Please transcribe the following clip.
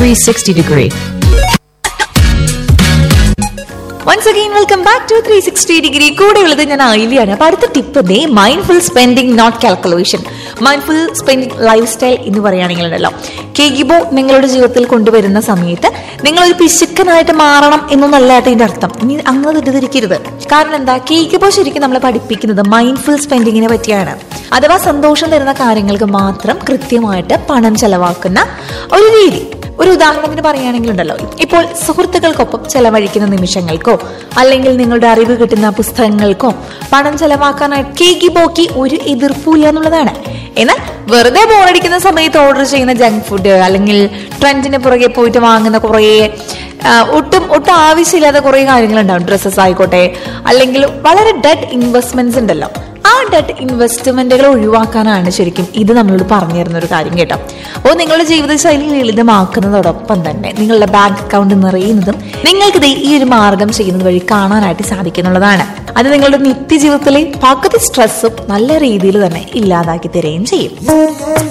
360 degree. Once again welcome back to three sixty degree കൂടെ ഉള്ളത് ഞാൻ ആയില്യാണ് അപ്പൊ അടുത്ത ടിപ്പ് ദേ mindful spending not calculation mindful spending lifestyle എന്ന് പറയുകയാണെങ്കിൽ ഉണ്ടല്ലോ കേഗിബോ നിങ്ങളുടെ ജീവിതത്തിൽ കൊണ്ടുവരുന്ന സമയത്ത് നിങ്ങളൊരു പിശുക്കനായിട്ട് മാറണം എന്നൊന്നല്ല കേട്ടോ ഇതിന്റെ അർത്ഥം ഇനി അങ്ങനെ തെറ്റിദ്ധരിക്കരുത് കാരണം എന്താ കേഗിബോ ശരിക്കും നമ്മളെ പഠിപ്പിക്കുന്നത് മൈൻഡ്ഫുൾ സ്പെൻഡിങ്ങിനെ പറ്റിയാണ് അഥവാ സന്തോഷം തരുന്ന കാര്യങ്ങൾക്ക് മാത്രം കൃത്യമായിട്ട് പണം ചെലവാക്കുന്ന ഒരു രീതി ഒരു ഉദാഹരണത്തിന് പറയുകയാണെങ്കിലുണ്ടല്ലോ ഇപ്പോൾ സുഹൃത്തുക്കൾക്കൊപ്പം ചെലവഴിക്കുന്ന നിമിഷങ്ങൾക്കോ അല്ലെങ്കിൽ നിങ്ങളുടെ അറിവ് കിട്ടുന്ന പുസ്തകങ്ങൾക്കോ പണം ചെലവാക്കാനായിട്ട് കേക്കി പോക്കി ഒരു എതിർപ്പില്ല എന്നുള്ളതാണ് എന്നാൽ വെറുതെ ബോറടിക്കുന്ന സമയത്ത് ഓർഡർ ചെയ്യുന്ന ജങ്ക് ഫുഡ് അല്ലെങ്കിൽ ട്രെൻഡിന് പുറകെ പോയിട്ട് വാങ്ങുന്ന കുറേ ആ, ഒട്ടും ഒട്ടും ആവശ്യമില്ലാത്ത കുറേ കാര്യങ്ങളുണ്ടാവും ഡ്രസ്സസ് ആയിക്കോട്ടെ അല്ലെങ്കിൽ വളരെ ഡെഡ് ഇൻവെസ്റ്റ്മെന്റ്സ് ഉണ്ടല്ലോ ആ ഡെഡ് ഇൻവെസ്റ്റ്മെന്റുകൾ ഒഴിവാക്കാനാണ് ശരിക്കും ഇത് നമ്മളോട് പറഞ്ഞു തരുന്ന ഒരു കാര്യം കേട്ടോ അപ്പോൾ നിങ്ങളുടെ ജീവിതശൈലി ലളിതമാക്കുന്നതോടൊപ്പം തന്നെ നിങ്ങളുടെ ബാങ്ക് അക്കൗണ്ട് നിറയുന്നതും നിങ്ങൾക്ക് ദേ ഈ ഒരു മാർഗം ചെയ്യുന്നത് വഴി കാണാനായിട്ട് സാധിക്കുന്നുള്ളതാണ് അത് നിങ്ങളുടെ നിത്യജീവിതത്തിലെ പകുതി സ്ട്രെസ്സും നല്ല രീതിയിൽ തന്നെ ഇല്ലാതാക്കി തരികയും ചെയ്യും